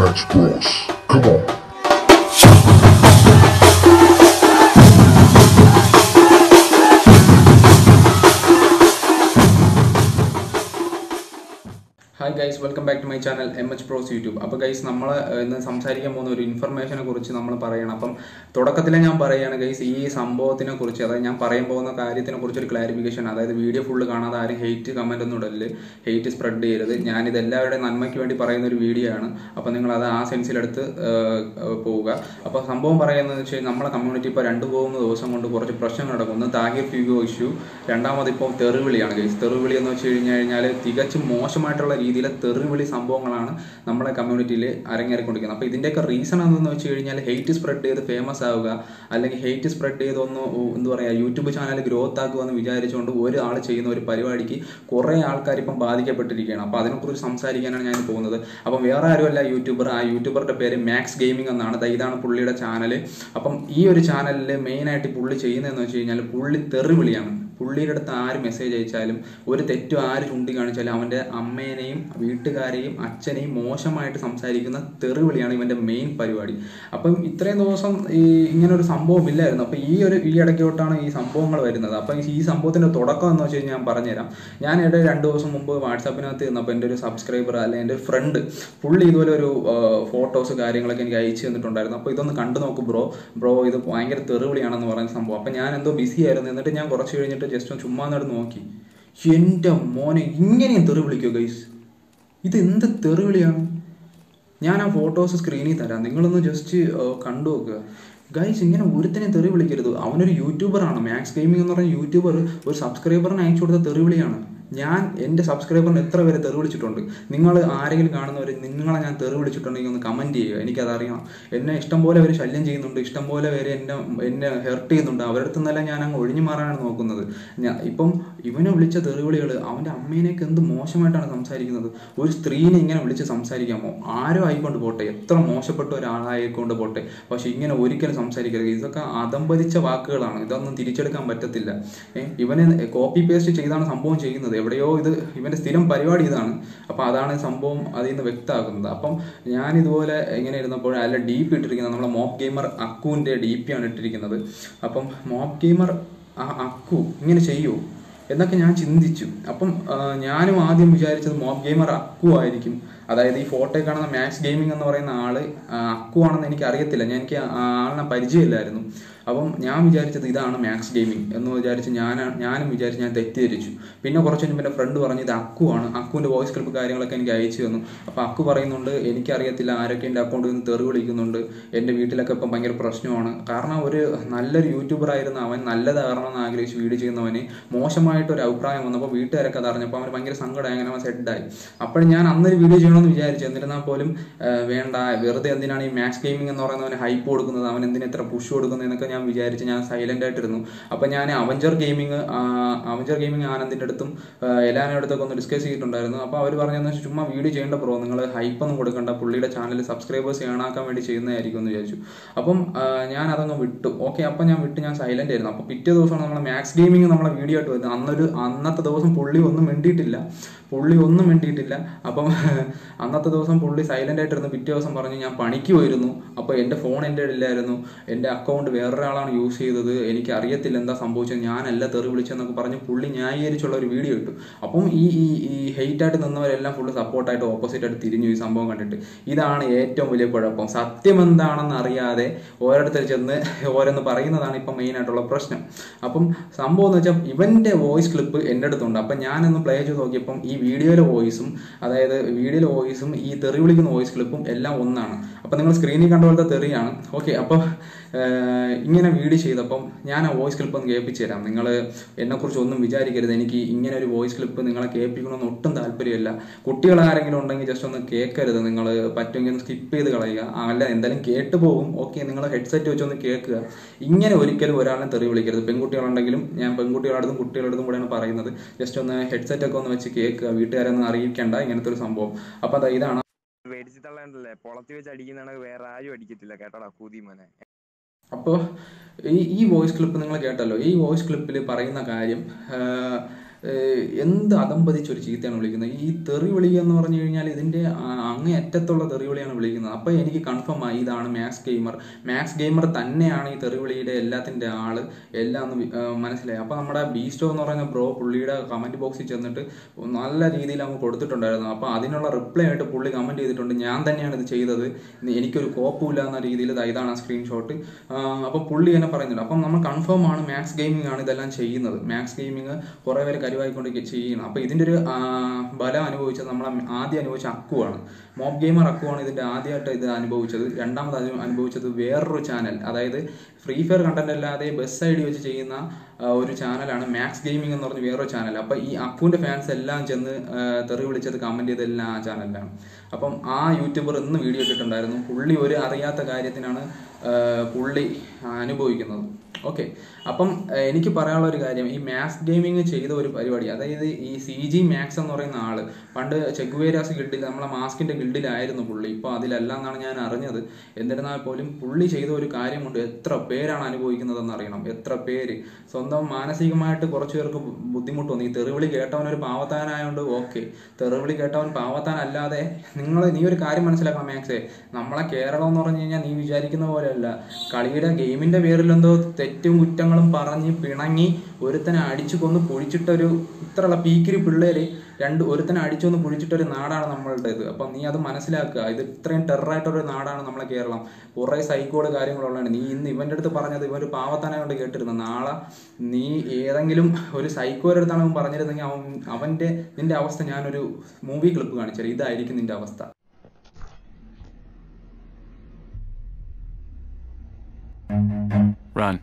Max Bros. Come on. Hi guys welcome back to my channel M H pros YouTube അപ്പോൾ guys നമ്മൾ ഇന്ന് സംസാരിക്കാൻ പോകുന്ന ഒരു ഇൻഫർമേഷനെ കുറിച്ച് നമ്മൾ പറയണം അപ്പം തുടക്കത്തിലെ ഞാൻ പറയുകയാണ് ഗൈസ് ഈ സംഭവത്തിനെ കുറിച്ച് അതായത് ഞാൻ പറയാൻ പോകുന്ന കാര്യത്തിനെ കുറിച്ച് ഒരു ക്ലാരിഫിക്കേഷൻ അതായത് വീഡിയോ ഫുള്ള് കാണാതെ ആരും ഹെയ്റ്റ് കമൻ്റ് ഒന്നും ഇടല് ഹെയ്റ്റ് സ്പ്രെഡ് ചെയ്യരുത് ഞാനിത് എല്ലാവരുടെയും നന്മയ്ക്ക് വേണ്ടി പറയുന്ന ഒരു വീഡിയോ ആണ് അപ്പോൾ നിങ്ങൾ അത് ആ സെൻസിലെടുത്ത് പോവുക അപ്പോൾ സംഭവം പറയുന്നത് വെച്ച് കഴിഞ്ഞാൽ നമ്മളെ കമ്മ്യൂണിറ്റി ഇപ്പോൾ രണ്ട് പോകുന്ന ദിവസം കൊണ്ട് കുറച്ച് പ്രശ്നങ്ങൾ നടക്കും ഒന്ന് താഹിർ ഫ്യൂഗോ ഇഷ്യൂ രണ്ടാമത് ഇപ്പോൾ തെറിവിളിയാണ് ഗൈസ് തെറിവിളി എന്ന് വെച്ച് കഴിഞ്ഞ് കഴിഞ്ഞാൽ തികച്ചും മോശമായിട്ടുള്ള രീതിയിലെ തെറിവിളി സംഭവങ്ങളാണ് നമ്മുടെ കമ്മ്യൂണിറ്റിയിൽ അരങ്ങേറിക്കൊണ്ടിരിക്കുന്നത് അപ്പോൾ ഇതിൻ്റെയൊക്കെ റീസൺ എന്തെന്ന് വെച്ച് കഴിഞ്ഞാൽ ഹെയ്റ്റ് സ്പ്രെഡ് ചെയ്ത് ഫേമസ് ആവുക അല്ലെങ്കിൽ ഹെയ്റ്റ് സ്പ്രെഡ് ചെയ്ത് ഒന്ന് എന്താ പറയുക യൂട്യൂബ് ചാനൽ ഗ്രോത്ത് ആക്കുക എന്ന് വിചാരിച്ചുകൊണ്ട് ഒരാൾ ചെയ്യുന്ന ഒരു പരിപാടിക്ക് കുറേ ആൾക്കാർ ഇപ്പം ബാധിക്കപ്പെട്ടിരിക്കുകയാണ് അപ്പോൾ അതിനെക്കുറിച്ച് സംസാരിക്കാനാണ് ഞാൻ പോകുന്നത് അപ്പം വേറെ ആരുമല്ല യൂട്യൂബർ ആ യൂട്യൂബറുടെ പേര് മാക്സ് ഗെയിമിംഗ് എന്നാണ് ദാ ഇതാണ് പുള്ളിയുടെ ചാനൽ അപ്പം ഈ ഒരു ചാനലിൽ മെയിനായിട്ട് പുള്ളി ചെയ്യുന്നതെന്ന് വെച്ച് കഴിഞ്ഞാൽ പുള്ളി തെറിവിളിയാണ് പുള്ളിയുടെ അടുത്ത് ആര് മെസ്സേജ് അയച്ചാലും ഒരു തെറ്റും ആര് ചൂണ്ടിക്കാണിച്ചാലും അവൻ്റെ അമ്മേനെയും വീട്ടുകാരെയും അച്ഛനെയും മോശമായിട്ട് സംസാരിക്കുന്ന തെറിവിളിയാണ് ഇവൻ്റെ മെയിൻ പരിപാടി അപ്പം ഇത്രയും ദിവസം ഈ ഇങ്ങനെ ഒരു സംഭവം ഇല്ലായിരുന്നു അപ്പം ഈ ഒരു ഈ ഇടയ്ക്കോട്ടാണ് ഈ സംഭവങ്ങൾ വരുന്നത് അപ്പം ഈ സംഭവത്തിൻ്റെ തുടക്കം എന്ന് വെച്ച് കഴിഞ്ഞാൽ ഞാൻ പറഞ്ഞുതരാം ഞാൻ ഇവിടെ രണ്ട് ദിവസം മുമ്പ് വാട്സാപ്പിനകത്ത് നിന്നപ്പോൾ എൻ്റെ ഒരു സബ്സ്ക്രൈബർ അല്ലെങ്കിൽ എൻ്റെ ഒരു ഫ്രണ്ട് പുള്ളി ഇതുപോലെ ഒരു ഫോട്ടോസ് കാര്യങ്ങളൊക്കെ എനിക്ക് അയച്ചു തന്നിട്ടുണ്ടായിരുന്നു അപ്പോൾ ഇതൊന്ന് കണ്ടു നോക്കും ബ്രോ ബ്രോ ഇത് ഭയങ്കര തെറിവിളിയാണെന്ന് പറയുന്ന സംഭവം അപ്പം ഞാൻ എന്തോ ബിസി ആയിരുന്നു എന്നിട്ട് ഞാൻ കുറച്ച് കഴിഞ്ഞിട്ട് ജസ്റ്റ് ഒന്ന് ചുമ്മാ നടന്ന് നോക്കി എൻ്റെ മോനെ ഇങ്ങനെയും തെറി വിളിക്കോ ഗൈസ് ഇത് എന്ത് തെറിവിളിയാണ് ഞാൻ ആ ഫോട്ടോസ് സ്ക്രീനിൽ തരാം നിങ്ങളൊന്ന് ജസ്റ്റ് കണ്ടു നോക്കുക ഗൈസ് ഇങ്ങനെ ഒരുത്തനെ തെറി വിളിക്കരുത് അവനൊരു യൂട്യൂബറാണ് മാക്സ് ഗെയിമിംഗ് എന്ന് പറഞ്ഞ യൂട്യൂബർ ഒരു സബ്സ്ക്രൈബറിന് അയച്ചു കൊടുത്ത തെറി വിളിയാണ് ഞാൻ എൻ്റെ സബ്സ്ക്രൈബറിന് എത്ര പേര് തെറി വിളിച്ചിട്ടുണ്ട് നിങ്ങൾ ആരെങ്കിലും കാണുന്നവർ നിങ്ങളെ ഞാൻ തെറി വിളിച്ചിട്ടുണ്ടെങ്കിൽ ഒന്ന് കമൻറ്റ് ചെയ്യുക എനിക്കത് അറിയണം എന്നെ ഇഷ്ടംപോലെ പേര് ശല്യം ചെയ്യുന്നുണ്ട് ഇഷ്ടംപോലെ പേര് എന്നെ എന്നെ ഹെർട്ട് ചെയ്യുന്നുണ്ട് അവരുടെ അടുത്ത് നിന്നെല്ലാം ഞാൻ അങ്ങ് ഒഴിഞ്ഞു മാറാനാണ് നോക്കുന്നത് ഞാൻ ഇപ്പം ഇവനെ വിളിച്ച തെറിവിളികൾ അവൻ്റെ അമ്മേനെയൊക്കെ എന്ത് മോശമായിട്ടാണ് സംസാരിക്കുന്നത് ഒരു സ്ത്രീനെ ഇങ്ങനെ വിളിച്ച് സംസാരിക്കാമോ ആരോ ആയിക്കൊണ്ട് പോട്ടെ എത്ര മോശപ്പെട്ട ഒരാളായിക്കൊണ്ട് പോട്ടെ പക്ഷെ ഇങ്ങനെ ഒരിക്കലും സംസാരിക്കരുത് ഇതൊക്കെ അതമ്പതിച്ച വാക്കുകളാണ് ഇതൊന്നും തിരിച്ചെടുക്കാൻ പറ്റത്തില്ല ഏ, ഇവനെ കോപ്പി പേസ്റ്റ് ചെയ്താണ് സംഭവം ചെയ്യുന്നത് എവിടെയോ ഇത് ഇവന്റെ സ്ഥിരം പരിപാടി ഇതാണ് അപ്പോൾ അതാണ് സംഭവം അതിൽ നിന്ന് വ്യക്തമാക്കുന്നത് അപ്പം ഞാൻ ഇതുപോലെ ഇങ്ങനെ ഇരുന്നപ്പോൾ അല്ല ഡി പി ഇട്ടിരിക്കുന്നത് നമ്മുടെ മോപ്പ് ഗെയിമർ അക്കുവിൻ്റെ ഡി പി ആണ് ഇട്ടിരിക്കുന്നത് അപ്പം മോപ്പ് ഗെയിമർ അക്കു ഇങ്ങനെ ചെയ്യുമോ എന്നൊക്കെ ഞാൻ ചിന്തിച്ചു അപ്പം ആ, ഞാനും ആദ്യം വിചാരിച്ചത് മോപ്പ് ഗെയിമർ അക്കു ആയിരിക്കും അതായത് ഈ ഫോട്ടോ കാണുന്ന മാക്സ് ഗെയിമിംഗ് എന്ന് പറയുന്ന ആള് ആ, അക്കു ആണെന്ന് എനിക്ക് അറിയത്തില്ല ഞാൻ എനിക്ക് ആ ആളിനെ പരിചയമില്ലായിരുന്നു അപ്പം ഞാൻ വിചാരിച്ചത് ഇതാണ് മാക്സ് ഗെയിമിംഗ് എന്ന് വിചാരിച്ച് ഞാൻ ഞാനും വിചാരിച്ച് ഞാൻ തെറ്റിദ്ധരിച്ചു പിന്നെ കുറച്ച് കഴിഞ്ഞ് എൻ്റെ ഫ്രണ്ട് പറഞ്ഞു ഇത് അക്കു ആണ് അക്കുവിൻ്റെ വോയിസ് ക്ലിപ്പ് കാര്യങ്ങളൊക്കെ എനിക്ക് അയച്ചു തന്നു അപ്പോൾ അക്കു പറയുന്നുണ്ട് എനിക്കറിയത്തില്ല ആരൊക്കെ എൻ്റെ അക്കൗണ്ടിൽ നിന്ന് തെറി വിളിക്കുന്നുണ്ട് എൻ്റെ വീട്ടിലൊക്കെ ഇപ്പം ഭയങ്കര പ്രശ്നമാണ് കാരണം ഒരു നല്ലൊരു യൂട്യൂബർ ആയിരുന്ന അവൻ നല്ലതാകണമെന്ന് ആഗ്രഹിച്ച് വീഡിയോ ചെയ്യുന്നവന് മോശമായിട്ട് ഒരു അഭിപ്രായം വന്നപ്പോൾ വീട്ടുകാരൊക്കെ അത് അറിഞ്ഞപ്പോൾ അവന് ഭയങ്കര സങ്കടമായി അങ്ങനെ അവൻ സെഡായി അപ്പോൾ ഞാൻ അന്നൊരു വീഡിയോ ചെയ്യണമെന്ന് വിചാരിച്ചു എന്നിരുന്നാൽ പോലും ആ, വേണ്ട വെറുതെ എന്തിനാണ് ഈ മാക്സ് ഗെയിമിംഗ് എന്ന് പറയുന്നവന് ഹൈപ്പ് കൊടുക്കുന്നത് അവൻ എന്തിനാ എത്ര പുഷ് കൊടുക്കുന്നത് എന്നൊക്കെ ഞാൻ വിചാരിച്ച് ഞാൻ സൈലന്റ് ആയിട്ടിരുന്നു അപ്പോൾ ഞാൻ അവഞ്ചർ ഗെയിമിംഗ് അവഞ്ചർ ഗെയിമിംഗ് ആനന്ദിൻ്റെ അടുത്തും എല്ലാവരുടെ അടുത്തൊക്കെ ഒന്ന് ഡിസ്കസ് ചെയ്തിട്ടുണ്ടായിരുന്നു അപ്പോൾ അവർ പറഞ്ഞതെന്ന് വെച്ചാൽ ചുമ്മാ വീഡിയോ ചെയ്യേണ്ട ബ്രോ നിങ്ങൾ ഹൈപ്പ് ഒന്നും കൊടുക്കണ്ട പുള്ളിയുടെ ചാനൽ സബ്സ്ക്രൈബേഴ്സ് ഏണാക്കാൻ വേണ്ടി ചെയ്യുന്നതായിരിക്കും എന്ന് വിചാരിച്ചു അപ്പം ആ, ഞാൻ അതങ്ങ് വിട്ടു ഓക്കെ അപ്പം ഞാൻ വിട്ട് ഞാൻ സൈലന്റ് ആയിരുന്നു അപ്പോൾ പിറ്റേ ദിവസമാണ് നമ്മളെ മാക്സ് ഗെയിമിംഗ് നമ്മളെ വീഡിയോ ആയിട്ട് വരുന്നത് അന്നൊരു അന്നത്തെ ദിവസം പുള്ളി ഒന്നും മിണ്ടിയിട്ടില്ല പുള്ളി ഒന്നും മിണ്ടിയിട്ടില്ല അപ്പം അന്നത്തെ ദിവസം പുള്ളി സൈലന്റ് ആയിട്ടിരുന്നു പിറ്റേ ദിവസം പറഞ്ഞു ഞാൻ പണിക്ക് പോയിരുന്നു അപ്പോൾ എൻ്റെ ഫോൺ എൻ്റെ ഇല്ലായിരുന്നു എൻ്റെ അക്കൗണ്ട് വേറൊരാളാണ് യൂസ് ചെയ്തത് എനിക്ക് അറിയത്തില്ല എന്താ സംഭവിച്ചത് ഞാനല്ല തെറി വിളിച്ചെന്നൊക്കെ പറഞ്ഞ് പുള്ളി ന്യായീകരിച്ചുള്ള ഒരു വീഡിയോ ഇട്ടു അപ്പം ഈ ഈ ഈ ഹെയ്റ്റ് ആയിട്ട് നിന്നവരെല്ലാം ഫുള്ള് സപ്പോർട്ടായിട്ട് ഓപ്പോസിറ്റ് ആയിട്ട് തിരിഞ്ഞു ഈ സംഭവം കണ്ടിട്ട് ഇതാണ് ഏറ്റവും വലിയ കുഴപ്പം സത്യം എന്താണെന്ന് അറിയാതെ ഓരോരുത്തർ ചെന്ന് ഓരോന്ന് പറയുന്നതാണ് ഇപ്പം മെയിൻ ആയിട്ടുള്ള പ്രശ്നം അപ്പം സംഭവം എന്ന് വെച്ചാൽ ഇവന്റെ വോയിസ് ക്ലിപ്പ് എൻ്റെ അടുത്തുണ്ട് അപ്പം ഞാനൊന്ന് പ്ലേ ചെയ്ത് നോക്കിയപ്പം ഈ വീഡിയോയിലെ വോയിസും അതായത് വീഡിയോയിലെ വോയിസും ഈ തെറി വിളിക്കുന്ന വോയിസ് ക്ലിപ്പും എല്ലാം ഒന്നാണ് അപ്പം നിങ്ങൾ സ്ക്രീനിൽ കണ്ട പോലത്തെ തെറിയാണ് ഓക്കെ അപ്പോൾ ഇങ്ങനെ വീഡിയോ ചെയ്തപ്പം ഞാൻ ആ വോയിസ് ക്ലിപ്പ് ഒന്ന് കേൾപ്പിച്ചു തരാം നിങ്ങൾ എന്നെക്കുറിച്ച് ഒന്നും വിചാരിക്കരുത് എനിക്ക് ഇങ്ങനെ ഒരു വോയിസ് ക്ലിപ്പ് നിങ്ങളെ കേൾപ്പിക്കണമെന്ന് ഒട്ടും താല്പര്യമില്ല കുട്ടികൾ ആരെങ്കിലും ഉണ്ടെങ്കിൽ ജസ്റ്റ് ഒന്ന് കേൾക്കരുത് നിങ്ങൾ പറ്റുമെങ്കിൽ ഒന്ന് സ്കിപ്പ് ചെയ്ത് കളയുക അല്ല എന്തായാലും കേട്ട് പോകും ഓക്കെ നിങ്ങൾ ഹെഡ്സെറ്റ് വെച്ചൊന്ന് കേൾക്കുക ഇങ്ങനെ ഒരിക്കലും ഒരാളിനെ തെറി വിളിക്കരുത് പെൺകുട്ടികളുണ്ടെങ്കിലും ഞാൻ പെൺകുട്ടികളടുത്തും കുട്ടികളടുത്തും കൂടെയാണ് പറയുന്നത് ജസ്റ്റ് ഒന്ന് ഹെഡ്സെറ്റ് ഒക്കെ ഒന്ന് വെച്ച് കേൾക്കുക വീട്ടുകാരെ ഒന്ന് അറിയിക്കേണ്ട ഇങ്ങനത്തെ ഒരു സംഭവം അപ്പോൾ അതാ ഇതാണ് മേടിച്ച് തള്ളണ്ടല്ലേ പൊളത്തി വെച്ച് അടിക്കുന്നതാണ് വേറെ ആരും അടിക്കത്തില്ല കേട്ടോടാ കൂതി മോനെ അപ്പോൾ ഈ ഈ വോയിസ് ക്ലിപ്പ് നിങ്ങൾ കേട്ടല്ലോ ഈ വോയിസ് ക്ലിപ്പിൽ പറയുന്ന കാര്യം ആഹ്, ഏഹ് എന്ത് അതമ്പതിച്ചൊരു ചീത്തയാണ് വിളിക്കുന്നത് ഈ തെറി വിളി എന്ന് പറഞ്ഞു കഴിഞ്ഞാൽ ഇതിൻ്റെ അങ്ങേ അറ്റത്തുള്ള തെറി വിളിയാണ് വിളിക്കുന്നത് അപ്പോൾ എനിക്ക് കൺഫേം ആയി ഇതാണ് മാക്സ് ഗെയിമർ മാക്സ് ഗെയിമർ തന്നെയാണ് ഈ തെറി വിളിയുടെ എല്ലാത്തിൻ്റെ ആള് എല്ലാം ഒന്ന് വി- ഏഹ് മനസ്സിലായി അപ്പോൾ നമ്മുടെ ബീസ്റ്റോ എന്ന് പറയുന്ന ബ്രോ പുള്ളിയുടെ കമൻറ്റ് ബോക്സിൽ ചെന്നിട്ട് നല്ല രീതിയിൽ അങ്ങ് കൊടുത്തിട്ടുണ്ടായിരുന്നു അപ്പോൾ അതിനുള്ള റിപ്ലൈ ആയിട്ട് പുള്ളി കമൻറ്റ് ചെയ്തിട്ടുണ്ട് ഞാൻ തന്നെയാണ് ഇത് ചെയ്തത് ഇനി എനിക്കൊരു കോപ്പുമില്ല എന്ന രീതിയിൽ ദാ ഇതാണ് ആ സ്ക്രീൻഷോട്ട് അപ്പോൾ പുള്ളി തന്നെ പറയുന്നുണ്ട് അപ്പം നമ്മൾ കൺഫേം ആണ് മാക്സ് ഗെയിമിംഗ് ആണ് ഇതെല്ലാം ചെയ്യുന്നത് മാക്സ് ഗെയിമിംഗ് കുറേ പേര് കരുവായിക്കൊണ്ട് ചെയ്യണം അപ്പോൾ ഇതിൻ്റെ ഒരു ആ, ബലം അനുഭവിച്ചത് നമ്മൾ ആദ്യം അനുഭവിച്ച അക്കുവാണ് മോബ് ഗെയിമർ അക്കുവാണ് ഇതിൻ്റെ ആദ്യമായിട്ട് ഇത് അനുഭവിച്ചത് രണ്ടാമത് അനു- അനുഭവിച്ചത് വേറൊരു ചാനൽ അതായത് ഫ്രീ ഫയർ കണ്ടന്റ് അല്ലാതെ ബസ് ഐ ഡി വെച്ച് ചെയ്യുന്ന ആ, ഒരു ചാനലാണ് മാക്സ് ഗെയിമിംഗ് എന്ന് പറഞ്ഞ വേറൊരു ചാനൽ അപ്പോൾ ഈ അക്കുവിൻ്റെ ഫാൻസ് എല്ലാം ചെന്ന് ആ, തെറി വിളിച്ചത് കമൻറ്റ് ചെയ്തെല്ലാം ആ ചാനലിലാണ് അപ്പം ആ യൂട്യൂബർ ഇന്ന് വീഡിയോ ഇട്ടിട്ടുണ്ടായിരുന്നു പുള്ളി ഒരു അറിയാത്ത കാര്യത്തിനാണ് ആ, പുള്ളി അനുഭവിക്കുന്നത് ഓക്കെ അപ്പം ആ, എനിക്ക് പറയാനുള്ള ഒരു കാര്യം ഈ മാക്സ് ഗെയിമിംഗ് ചെയ്ത ഒരു പരിപാടി അതായത് ഈ സി ജി മാക്സ് എന്ന് പറയുന്ന ആള് പണ്ട് ചെഗുവേരാസ് ഗിൽഡിൽ നമ്മളെ മാസ്കിന്റെ ഗിൽഡിലായിരുന്നു പുള്ളി ഇപ്പോൾ അതിലല്ല എന്നാണ് ഞാൻ അറിഞ്ഞത് എന്നിരുന്നാൽ പോലും പുള്ളി ചെയ്ത ഒരു കാര്യമുണ്ട് എത്ര പേരാണ് അനുഭവിക്കുന്നതെന്ന് അറിയണം എത്ര പേര് സ്വന്തം മാനസികമായിട്ട് കുറച്ച് പേർക്ക് ബു- ബുദ്ധിമുട്ട് വന്നു ഈ തെറിവിളി കേട്ടവൻ ഒരു പാവത്താനായതുകൊണ്ട് ഓക്കെ തെറിവിളി കേട്ടവൻ പാവത്താനല്ലാതെ നിങ്ങൾ നീ ഒരു കാര്യം മനസ്സിലാക്കണം മാക്സേ നമ്മളെ കേരളം എന്ന് പറഞ്ഞു കഴിഞ്ഞാൽ നീ വിചാരിക്കുന്ന പോലെയല്ല കളിയുടെ ഗെയിമിന്റെ പേരിൽ എന്തോ തെറ്റും കുറ്റങ്ങളും പറഞ്ഞ് പിണങ്ങി ഒരുത്തനെ അടിച്ചു കൊന്ന് പൊഴിച്ചിട്ടൊരു ഇത്രയുള്ള പീക്കിരി പിള്ളേര് രണ്ട് ഒരുത്തനെ അടിച്ചൊന്ന് പൊഴിച്ചിട്ടൊരു നാടാണ് നമ്മളുടേത് അപ്പം നീ അത് മനസ്സിലാക്കുക ഇത് ഇത്രയും ടെററായിട്ടൊരു നാടാണ് നമ്മളെ കേരളം കുറേ സൈക്കോട് കാര്യങ്ങളുള്ളതാണ് നീ ഇന്ന് ഇവന്റെ അടുത്ത് പറഞ്ഞത് ഇവൻ ഒരു പാവത്താനെ കൊണ്ട് കേട്ടിരുന്നു നാളെ നീ ഏതെങ്കിലും ഒരു സൈക്കോയുടെ അടുത്താണ് അവൻ പറഞ്ഞിരുന്നെങ്കിൽ അവൻ അവന്റെ നിന്റെ അവസ്ഥ ഞാനൊരു മൂവി ക്ലിപ്പ് കാണിച്ചത് ഇതായിരിക്കും നിന്റെ അവസ്ഥ Run.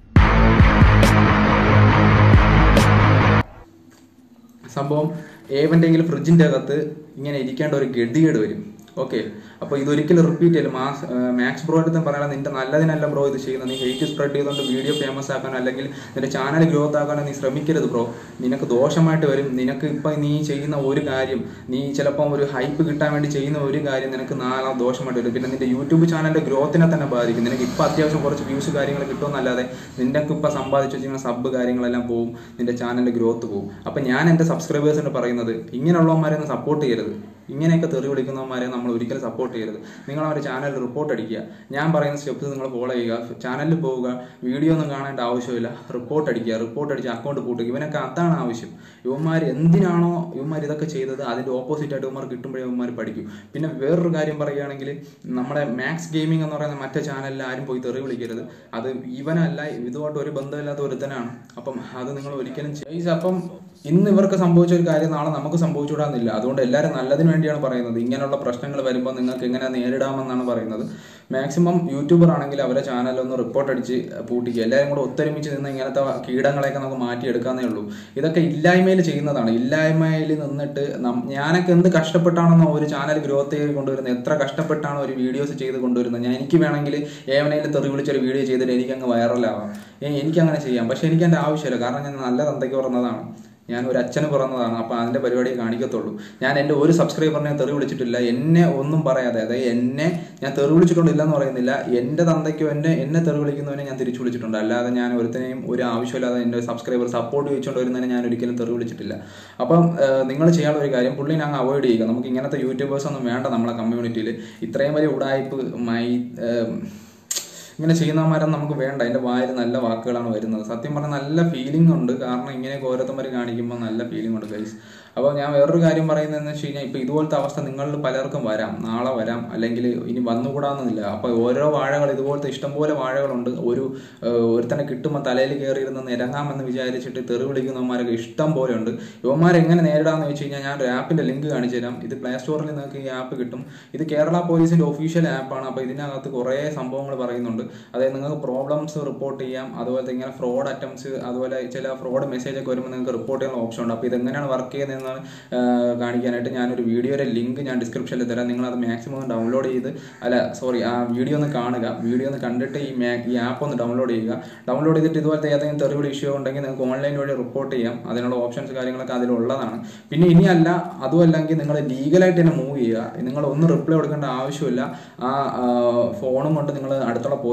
സംഭവം ഏവന്റെങ്കിലും ഫ്രിഡ്ജിന്റെ അകത്ത് ഇങ്ങനെ ഇരിക്കേണ്ട ഒരു ഗതികേട് വരും ഓക്കെ അപ്പോൾ ഇതൊരിക്കലും റിപ്പീറ്റ് ചെയ്യില്ല മാസ് മാക്സ് ബ്രോ അടുത്ത് പറയണം നിന്റെ നല്ലതിനല്ല ബ്രോ ഇത് ചെയ്യുന്നത് നീ ഹെയ്റ്റ് സ്പ്രെഡ് ചെയ്തുകൊണ്ട് വീഡിയോ ഫേമസ് ആക്കാനോ അല്ലെങ്കിൽ നിന്റെ ചാനൽ ഗ്രോത്ത് ആക്കാനോ നീ ശ്രമിക്കരുത് ബ്രോ നിനക്ക് ദോഷമായിട്ട് വരും നിനക്ക് ഇപ്പം നീ ചെയ്യുന്ന ഒരു കാര്യം നീ ചിലപ്പം ഒരു ഹൈപ്പ് കിട്ടാൻ വേണ്ടി ചെയ്യുന്ന ഒരു കാര്യം നിനക്ക് നാളെ ദോഷമായിട്ട് വരും പിന്നെ നിന്റെ യൂട്യൂബ് ചാനലിന്റെ ഗ്രോത്തിനെ തന്നെ ബാധിക്കും നിനക്ക് ഇപ്പം അത്യാവശ്യം കുറച്ച് വ്യൂസ് കാര്യങ്ങൾ കിട്ടുമെന്നല്ലാതെ നിനക്ക് ഇപ്പം സമ്പാദിച്ചു വെച്ചിരിക്കുന്ന സബ് കാര്യങ്ങളെല്ലാം പോവും നിന്റെ ചാനലിന്റെ ഗ്രോത്ത് പോവും അപ്പം ഞാൻ എൻ്റെ സബ്സ്ക്രൈബേഴ്സിനോട് പറയുന്നത് ഇങ്ങനെയുള്ളവന്മാരെ ഒന്ന് സപ്പോർട്ട് ചെയ്യരുത് ഇങ്ങനെയൊക്കെ തെറി വിളിക്കുന്നവന്മാരെ നമ്മൾ ഒരിക്കലും സപ്പോർട്ട് ചെയ്യരുത് നിങ്ങൾ അവരുടെ ചാനലിൽ റിപ്പോർട്ട് അടിക്കുക ഞാൻ പറയുന്ന സ്റ്റെപ്സ് നിങ്ങൾ ഫോളോ ചെയ്യുക ചാനലിൽ പോവുക വീഡിയോ ഒന്നും കാണേണ്ട ആവശ്യമില്ല റിപ്പോർട്ട് അടിക്കുക റിപ്പോർട്ട് അടിച്ച് അക്കൗണ്ട് പൂട്ടുക ഇവനൊക്കെ അതാണ് ആവശ്യം ഇവന്മാർ എന്തിനാണോ ഇവന്മാർ ഇതൊക്കെ ചെയ്തത് അതിന്റെ ഓപ്പോസിറ്റ് ആയിട്ട് ഇവന്മാർ കിട്ടുമ്പോഴേ ഇവന്മാർ പഠിക്കും പിന്നെ വേറൊരു കാര്യം പറയുകയാണെങ്കിൽ നമ്മുടെ മാക്സ് ഗെയിമിംഗ് എന്ന് പറയുന്ന മറ്റേ ചാനലിൽ ആരും പോയി തെറി വിളിക്കരുത് അത് ഇവനല്ല ഇതുമായിട്ട് ഒരു ബന്ധമില്ലാത്ത ഒരുത്തനാണ് അപ്പം അത് നിങ്ങൾ ഒരിക്കലും ചെയ്സ് അപ്പം ഇന്ന് ഇവർക്ക് സംഭവിച്ച ഒരു കാര്യം നാളെ നമുക്ക് സംഭവിച്ചുകൂടാന്നില്ല അതുകൊണ്ട് എല്ലാവരും നല്ലതിന് വേണ്ടിയാണ് പറയുന്നത് ഇങ്ങനെയുള്ള പ്രശ്നങ്ങൾ വരുമ്പോൾ നിങ്ങൾക്ക് എങ്ങനെ നേരിടാമെന്നാണ് പറയുന്നത് മാക്സിമം യൂട്യൂബർ ആണെങ്കിൽ അവരെ ചാനലൊന്ന് റിപ്പോർട്ട് അടിച്ച് പൂട്ടിക്കുക എല്ലാവരും കൂടെ ഒത്തൊരുമിച്ച് നിന്ന് ഇങ്ങനത്തെ കീടങ്ങളെയൊക്കെ നമുക്ക് മാറ്റിയെടുക്കാന്നേ ഉള്ളൂ ഇതൊക്കെ ഇല്ലായ്മയിൽ ചെയ്യുന്നതാണ് ഇല്ലായ്മയിൽ നിന്നിട്ട് നം- ഞാനൊക്കെ എന്ത് കഷ്ടപ്പെട്ടാണെന്നോ ഒരു ചാനൽ ഗ്രോത്ത് ചെയ്ത് കൊണ്ടുവരുന്നത് എത്ര കഷ്ടപ്പെട്ടാണ് ഒരു വീഡിയോസ് ചെയ്ത് കൊണ്ടുവരുന്നത് ഞാൻ എനിക്ക് വേണമെങ്കിൽ ഏവനയിൽ തെറി വിളിച്ചൊരു വീഡിയോ ചെയ്തിട്ട് എനിക്ക് അങ്ങ് വൈറലാവാം എനിക്ക് അങ്ങനെ ചെയ്യാം പക്ഷെ എനിക്ക് എൻ്റെ ആവശ്യമില്ല കാരണം ഞാൻ നല്ല തന്തയ്ക്ക് പറഞ്ഞതാണ് ഞാൻ ഒരു അച്ഛന് പിറന്നതാണ് അപ്പോൾ അതിന്റെ പരിപാടിയെ കാണിക്കത്തുള്ളൂ ഞാൻ എൻ്റെ ഒരു സബ്സ്ക്രൈബറിനെ തെറി വിളിച്ചിട്ടില്ല എന്നെ ഒന്നും പറയാതെ അതായത് എന്നെ ഞാൻ തെറി വിളിച്ചിട്ടുണ്ടില്ല എന്ന് പറയുന്നില്ല എൻ്റെ തന്തയ്ക്കോ എന്നെ എന്നെ തെറി വിളിക്കുന്നവനെ ഞാൻ തിരിച്ചു വിളിച്ചിട്ടുണ്ട് അല്ലാതെ ഞാൻ ഒരുത്തനെയും ഒരു ആവശ്യമില്ലാതെ എൻ്റെ സബ്സ്ക്രൈബർ സപ്പോർട്ട് ചോദിച്ചുകൊണ്ട് വരുന്നതിനെ ഞാൻ ഒരിക്കലും തെറി വിളിച്ചിട്ടില്ല അപ്പം നിങ്ങൾ ചെയ്യാനുള്ള ഒരു കാര്യം പുള്ളി ഞാൻ അവോയ്ഡ് ചെയ്യുക നമുക്ക് ഇങ്ങനത്തെ യൂട്യൂബേഴ്സ് ഒന്നും വേണ്ട നമ്മളെ കമ്മ്യൂണിറ്റിയിൽ ഇത്രയും വലിയ ഉടായ്പ് മൈ ഏഹ്, ഇങ്ങനെ ചെയ്യുന്നവന്മാരൊന്നും നമുക്ക് വേണ്ട എൻ്റെ വായിൽ നല്ല വാക്കുകളാണ് വരുന്നത് സത്യം പറഞ്ഞാൽ നല്ല ഫീലിംഗ് ഉണ്ട് കാരണം ഇങ്ങനെയൊക്കെ ഓരോരുത്തന്മാർ കാണിക്കുമ്പോൾ നല്ല ഫീലിംഗ് ഉണ്ട് ഗൈസ് അപ്പോൾ ഞാൻ വേറൊരു കാര്യം പറയുന്നതെന്ന് വെച്ച് കഴിഞ്ഞാൽ ഇപ്പോൾ ഇതുപോലത്തെ അവസ്ഥ നിങ്ങളിൽ പലർക്കും വരാം നാളെ വരാം അല്ലെങ്കിൽ ഇനി വന്നുകൂടാന്നില്ല അപ്പോൾ ഓരോ വാഴകൾ ഇതുപോലത്തെ ഇഷ്ടംപോലെ വാഴകളുണ്ട് ഒരു ഏഹ്, ഒരുത്തനെ കിട്ടുമ്പോൾ തലയിൽ കയറിയിരുന്ന് നിരങ്ങാമെന്ന് വിചാരിച്ചിട്ട് തെറി വിളിക്കുന്നവന്മാരൊക്കെ ഇഷ്ടം പോലെ ഉണ്ട് ഇവന്മാരെ എങ്ങനെ നേരിടാമെന്ന് വെച്ച് കഴിഞ്ഞാൽ ഞാൻ ഒരു ആപ്പിൻ്റെ ലിങ്ക് കാണിച്ചു തരാം ഇത് പ്ലേ സ്റ്റോറിൽ നിങ്ങൾക്ക് ഈ ആപ്പ് കിട്ടും ഇത് കേരള പോലീസിന്റെ ഒഫീഷ്യൽ ആപ്പാണ് അപ്പോൾ ഇതിനകത്ത് കുറേ സംഭവങ്ങൾ പറയുന്നുണ്ട് അതായത് നിങ്ങൾക്ക് പ്രോബ്ലംസ് റിപ്പോർട്ട് ചെയ്യാം അതുപോലെ ഇങ്ങനെ ഫ്രോഡ് അറ്റംപ്റ്റ്സ് അതുപോലെ ചില ഫ്രോഡ് മെസ്സേജ് ഒക്കെ വരുമ്പോൾ നിങ്ങൾക്ക് റിപ്പോർട്ട് ചെയ്യാനുള്ള ഓപ്ഷൻ ഉണ്ട് അപ്പോൾ ഇതെങ്ങനെയാണ് വർക്ക് ചെയ്യുന്നതെന്ന് ആ, കാണിക്കാനായിട്ട് ഞാനൊരു വീഡിയോയുടെ ലിങ്ക് ഞാൻ ഡിസ്ക്രിപ്ഷനിൽ തരാം നിങ്ങൾ അത് മാക്സിമം ഡൗൺലോഡ് ചെയ്ത് അല്ല സോറി ആ വീഡിയോ ഒന്ന് കാണുക വീഡിയോ ഒന്ന് കണ്ടിട്ട് ഈ മാ ഈ ആപ്പ് ഒന്ന് ഡൗൺലോഡ് ചെയ്യുക ഡൗൺലോഡ് ചെയ്തിട്ട് ഇതുപോലത്തെ ഏതെങ്കിലും തെറിവിളി ഇഷ്യൂ ഉണ്ടെങ്കിൽ നിങ്ങൾക്ക് ഓൺലൈൻ വഴി റിപ്പോർട്ട് ചെയ്യാം അതിനുള്ള ഓപ്ഷൻസ് കാര്യങ്ങളൊക്കെ അതിലുള്ളതാണ് പിന്നെ ഇനിയല്ല അതുമല്ലെങ്കിൽ നിങ്ങൾ ലീഗലായിട്ട് തന്നെ മൂവ് ചെയ്യുക നിങ്ങൾ ഒന്നും റിപ്ലൈ കൊടുക്കേണ്ട ആവശ്യമില്ല ആ ഫോണും കൊണ്ട് നിങ്ങൾ അടുത്തുള്ള പോലീസ്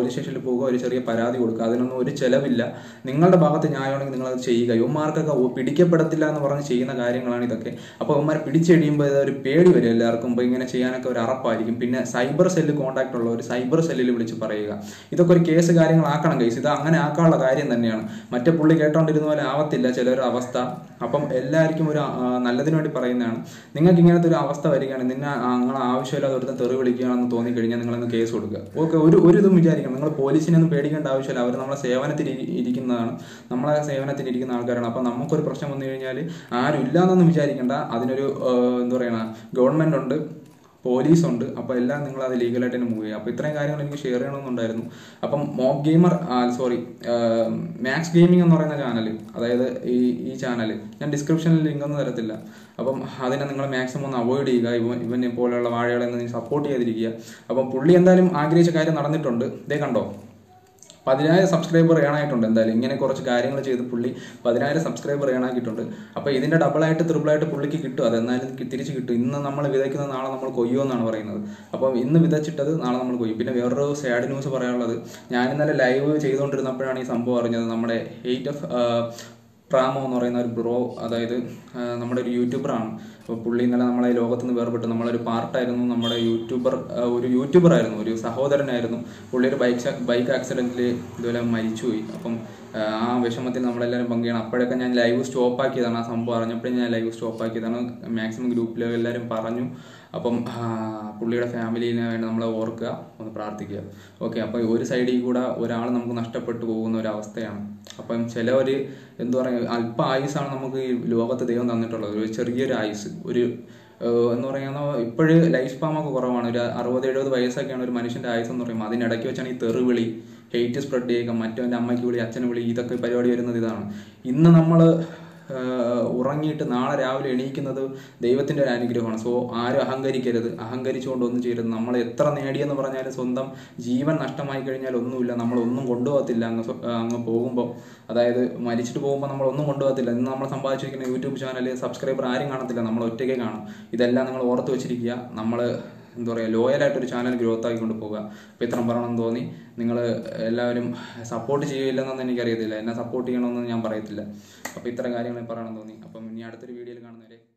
പോലീസ് സ്റ്റേഷനിൽ പോകുക ഒരു ചെറിയ പരാതി കൊടുക്കുക അതിനൊന്നും ഒരു ചെലവില്ല നിങ്ങളുടെ ഭാഗത്ത് ന്യായമാണെങ്കിൽ നിങ്ങൾ അത് ചെയ്യുക യുവമാർക്കൊക്കെ ഓ, പിടിക്കപ്പെടത്തില്ല എന്ന് പറഞ്ഞ് ചെയ്യുന്ന കാര്യങ്ങളാണ് ഇതൊക്കെ അപ്പോൾ ഇവന്മാർ പിടിച്ചെഴിയുമ്പോൾ ഒരു പേടി വരും എല്ലാവർക്കും ഇപ്പോൾ ഇങ്ങനെ ചെയ്യാനൊക്കെ ഒരു അറപ്പായിരിക്കും പിന്നെ സൈബർ സെല്ല് കോൺടാക്ട് ഉള്ള ഒരു സൈബർ സെല്ലിൽ വിളിച്ച് പറയുക ഇതൊക്കെ ഒരു കേസ് കാര്യങ്ങളാക്കണം കേസ് ഇത് അങ്ങനെ ആക്കാനുള്ള കാര്യം തന്നെയാണ് മറ്റേ പുള്ളി കേട്ടോണ്ടിരുന്ന പോലെ ആവത്തില്ല ചിലൊരു അവസ്ഥ അപ്പം എല്ലാവർക്കും ഒരു ആ, നല്ലതിന് വേണ്ടി പറയുന്നതാണ് നിങ്ങൾക്ക് ഇങ്ങനത്തെ ഒരു അവസ്ഥ വരികയാണ് നിന്നെ നിങ്ങൾ ആവശ്യമില്ലാതെ ഒരുത്തൻ തെറി വിളിക്കുകയാണെന്ന് തോന്നിക്കഴിഞ്ഞാൽ നിങ്ങളൊന്ന് കേസ് കൊടുക്കുക ഓക്കെ ഒരു ഒരു ഇതും വിചാരിക്കണം നിങ്ങൾ പോലീസിനെ ഒന്നും പേടിക്കേണ്ട ആവശ്യമില്ല അവർ നമ്മളെ സേവനത്തിൽ ഇരി- ഇരിക്കുന്നതാണ് നമ്മളെ സേവനത്തിൽ ഇരിക്കുന്ന ആൾക്കാരാണ് അപ്പം നമുക്കൊരു പ്രശ്നം വന്നു കഴിഞ്ഞാൽ ആരും ഇല്ലാന്നൊന്നും വിചാരിക്കേണ്ട അതിനൊരു ആ, എന്താ പറയുക ഗവൺമെന്റ് ഉണ്ട് പോലീസ് ഉണ്ട് അപ്പോൾ എല്ലാം നിങ്ങൾ അത് ലീഗലായിട്ട് തന്നെ മൂവ് ചെയ്യുക അപ്പോൾ ഇത്രയും കാര്യങ്ങൾ എനിക്ക് ഷെയർ ചെയ്യണമെന്നുണ്ടായിരുന്നു അപ്പം mob gamer sorry max gaming എന്ന് പറയുന്ന ചാനൽ അതായത് ഈ ഈ ചാനൽ ഞാൻ ഡിസ്ക്രിപ്ഷനിൽ ലിങ്ക് ഒന്നും തരത്തില്ല അപ്പം അതിനെ നിങ്ങൾ മാക്സിമം ഒന്ന് അവോയ്ഡ് ചെയ്യുക ഇവൻ ഇവനെ പോലെയുള്ള വാഴകളെ ഒന്ന് സപ്പോർട്ട് ചെയ്തിരിക്കുക അപ്പം പുള്ളി എന്തായാലും ആഗ്രഹിച്ച കാര്യം നടന്നിട്ടുണ്ട് ഇതേ കണ്ടോ പതിനായിരം സബ്സ്ക്രൈബർ ഏണായിട്ടുണ്ട് എന്തായാലും ഇങ്ങനെ കുറച്ച് കാര്യങ്ങൾ ചെയ്ത് പുള്ളി പതിനായിരം സബ്സ്ക്രൈബർ ഏണാക്കിയിട്ടുണ്ട് അപ്പോൾ ഇതിന്റെ ഡബിൾ ആയിട്ട് ത്രിബിൾ ആയിട്ട് പുള്ളിക്ക് കിട്ടും അതെന്നാലും കി- തിരിച്ച് കിട്ടും ഇന്ന് നമ്മൾ വിതയ്ക്കുന്ന നാളെ നമ്മൾ കൊയ്യുമെന്നാണ് പറയുന്നത് അപ്പം ഇന്ന് വിതച്ചിട്ടത് നാളെ നമ്മൾ കൊയ്യും പിന്നെ വേറൊരു സാഡ് ന്യൂസ് പറയാനുള്ളത് ഞാൻ ഇന്നലെ ലൈവ് ചെയ്തുകൊണ്ടിരുന്നപ്പോഴാണ് ഈ സംഭവം അറിഞ്ഞത് നമ്മുടെ എയ്റ്റ് ഓഫ് പ്രാമോ എന്ന് പറയുന്ന ഒരു ബ്രോ അതായത് ആ, നമ്മുടെ ഒരു യൂട്യൂബറാണ് അപ്പോൾ പുള്ളി ഇന്നലെ നമ്മളെ ഈ ലോകത്ത് നിന്ന് വേർപെട്ട് നമ്മളൊരു പാർട്ടായിരുന്നു നമ്മുടെ യൂട്യൂബർ ആ, ഒരു യൂട്യൂബർ ആയിരുന്നു ഒരു സഹോദരനായിരുന്നു പുള്ളി ഒരു ബൈക്ക് ബൈക്ക് ആക്സിഡന്റിൽ ഇതുപോലെ മരിച്ചുപോയി അപ്പം ആ, ആ വിഷമത്തിൽ നമ്മളെല്ലാവരും പങ്കുചെയ്യണം അപ്പോഴൊക്കെ ഞാൻ ലൈവ് സ്റ്റോപ്പ് ആക്കിയതാണ് ആ സംഭവം അറിഞ്ഞപ്പോഴേ ഞാൻ ലൈവ് സ്റ്റോപ്പ് ആക്കിയതാണ് മാക്സിമം ഗ്രൂപ്പിൽ എല്ലാവരും പറഞ്ഞു അപ്പം ആ, പുള്ളിയുടെ ഫാമിലിനെ വേണ്ടി നമ്മളെ ഓർക്കുക ഒന്ന് പ്രാർത്ഥിക്കുക ഓക്കെ അപ്പോൾ ഒരു സൈഡിൽ കൂടെ ഒരാൾ നമുക്ക് നഷ്ടപ്പെട്ടു പോകുന്ന ഒരു അവസ്ഥയാണ് അപ്പം ചിലവർ എന്താ പറയുക അല്പ ആയുസാണ് നമുക്ക് ഈ ലോകത്ത് ദൈവം തന്നിട്ടുള്ളത് ഒരു ചെറിയൊരു ആയുസ് ഒരു ഏഹ് എന്ന് പറയുന്ന ഇപ്പോഴ് ലൈഫ് സ്പാം ഒക്കെ കുറവാണ് ഒരു അറുപത് എഴുപത് വയസ്സൊക്കെയാണ് ഒരു മനുഷ്യന്റെ ആയുസ് എന്ന് പറയുമ്പോൾ അതിനിടയ്ക്ക് വെച്ചാണ് ഈ തെറിവിളി ഹെയ്റ്റ് സ്പ്രെഡ് ചെയ്യുക മറ്റവൻ്റെ അമ്മയ്ക്ക് വിളി അച്ഛന് വിളി ഇതൊക്കെ പരിപാടി വരുന്നത് ഇതാണ് ഇന്ന് നമ്മൾ ഉറങ്ങിയിട്ട് നാളെ രാവിലെ എണീക്കുന്നത് ദൈവത്തിന്റെ ഒരു അനുഗ്രഹമാണ് സോ ആരും അഹങ്കരിക്കരുത് അഹങ്കരിച്ചുകൊണ്ട് ഒന്നും ചെയ്യരുത് നമ്മൾ എത്ര നേടിയെന്ന് പറഞ്ഞാലും സ്വന്തം ജീവൻ നഷ്ടമായി കഴിഞ്ഞാൽ ഒന്നുമില്ല നമ്മൾ ഒന്നും കൊണ്ടുപോകത്തില്ല അങ്ങ് സ്വ- അങ്ങ് പോകുമ്പോൾ അതായത് മരിച്ചിട്ട് പോകുമ്പോൾ നമ്മൾ ഒന്നും കൊണ്ടുപോകത്തില്ല ഇന്ന് നമ്മൾ സമ്പാദിച്ചിരിക്കുന്ന യൂട്യൂബ് ചാനൽ സബ്സ്ക്രൈബർ ആരും കാണത്തില്ല നമ്മൾ ഒറ്റയ്ക്ക് കാണും ഇതെല്ലാം നിങ്ങൾ ഓർത്ത് വെച്ചിരിക്കുക നമ്മൾ എന്താ പറയുക ലോയലായിട്ടൊരു ചാനൽ ഗ്രോത്ത് ആക്കിക്കൊണ്ട് പോകുക അപ്പോൾ ഇത്രയും പറയണമെന്ന് തോന്നി നിങ്ങൾ എല്ലാവരും സപ്പോർട്ട് ചെയ്യില്ലെന്നൊന്നും എനിക്കറിയത്തില്ല എന്നെ സപ്പോർട്ട് ചെയ്യണമെന്ന് ഞാൻ പറയത്തില്ല അപ്പോൾ ഇത്തരം കാര്യങ്ങൾ പറയണമെന്ന് തോന്നി അപ്പം ഇനി അടുത്തൊരു വീഡിയോയിൽ കാണുന്നവരെ